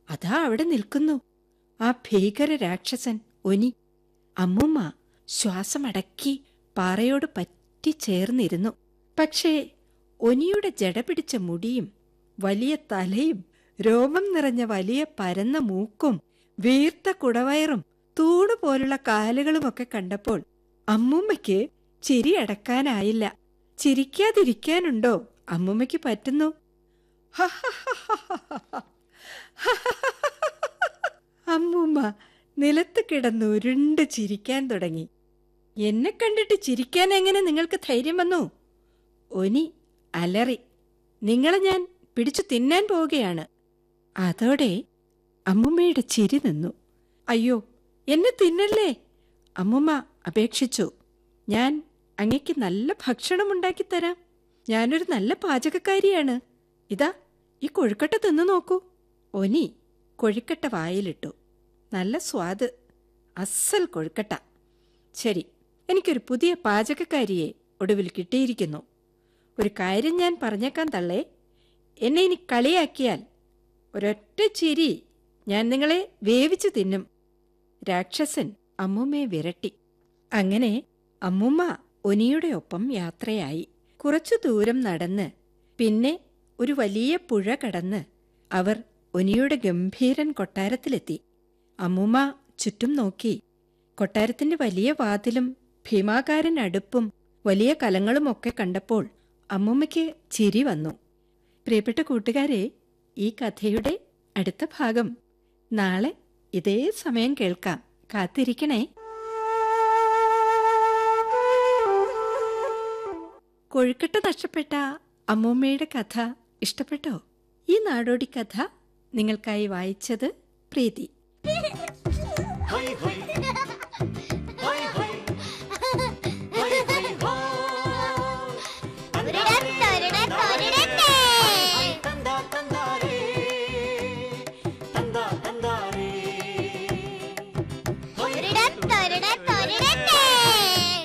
അതാ അവിടെ നിൽക്കുന്നു ആ ഭീകര രാക്ഷസൻ ഒനി അമ്മുമ്മ ശ്വാസമടക്കി പാറയോട് പറ്റി ചേർന്നിരുന്നു പക്ഷേ ഒനിയുടെ ജട പിടിച്ച മുടിയും വലിയ തലയും രോമം നിറഞ്ഞ വലിയ പരന്ന മൂക്കും വീർത്ത കുടവയറും തൂണ് പോലുള്ള കാലുകളുമൊക്കെ കണ്ടപ്പോൾ അമ്മുമ്മയ്ക്ക് ചിരി അടക്കാനായില്ല ചിരിക്കാതിരിക്കാനുണ്ടോ അമ്മുമ്മയ്ക്ക് പറ്റുന്നു അമ്മൂമ്മ നിലത്ത് കിടന്ന് ഉരുണ്ട് ചിരിക്കാൻ തുടങ്ങി എന്നെ കണ്ടിട്ട് ചിരിക്കാൻ എങ്ങനെ നിങ്ങൾക്ക് ധൈര്യം വന്നു ഒനി അലറി നിങ്ങളെ ഞാൻ പിടിച്ചു തിന്നാൻ പോവുകയാണ് അതോടെ അമ്മുമ്മയുടെ ചിരി നിന്നു അയ്യോ എന്നെ തിന്നല്ലേ അമ്മുമ്മ അപേക്ഷിച്ചു ഞാൻ അങ്ങയ്ക്ക് നല്ല ഭക്ഷണം ഉണ്ടാക്കിത്തരാം ഞാനൊരു നല്ല പാചകക്കാരിയാണ് ഇതാ ഈ കൊഴുക്കട്ട തിന്നു നോക്കൂ ഒനി കൊഴുക്കട്ട വായിലിട്ടു നല്ല സ്വാദ് അസൽ കൊഴുക്കട്ട ശരി എനിക്കൊരു പുതിയ പാചകക്കാരിയെ ഒടുവിൽ കിട്ടിയിരിക്കുന്നു ഒരു കാര്യം ഞാൻ പറഞ്ഞേക്കാൻ തള്ളേ എന്നെ ഇനി കളിയാക്കിയാൽ ഒരൊറ്റ ചിരി ഞാൻ നിങ്ങളെ വേവിച്ചു തിന്നും രാക്ഷസൻ അമ്മുമ്മയെ വിരട്ടി അങ്ങനെ അമ്മുമ്മ ഒനിയുടെ ഒപ്പം യാത്രയായി കുറച്ചു ദൂരം നടന്ന് പിന്നെ ഒരു വലിയ പുഴ കടന്ന് അവർ ഒനിയുടെ ഗംഭീരൻ കൊട്ടാരത്തിലെത്തി അമ്മുമ്മ ചുറ്റും നോക്കി കൊട്ടാരത്തിന്റെ വലിയ വാതിലും ഭീമാകാരൻ അടുപ്പും വലിയ കലങ്ങളുമൊക്കെ കണ്ടപ്പോൾ അമ്മുമ്മയ്ക്ക് ചിരി വന്നു പ്രിയപ്പെട്ട കൂട്ടുകാരെ ഈ കഥയുടെ അടുത്ത ഭാഗം നാളെ ഇതേ സമയം കേൾക്കാം കാത്തിരിക്കണേ കൊഴുക്കട്ട നഷ്ടപ്പെട്ട അമ്മൂമ്മയുടെ കഥ ഇഷ്ടപ്പെട്ടോ ഈ നാടോടി കഥ നിങ്ങൾക്കായി വായിച്ചത് പ്രീതി ഹൈ ഹൈ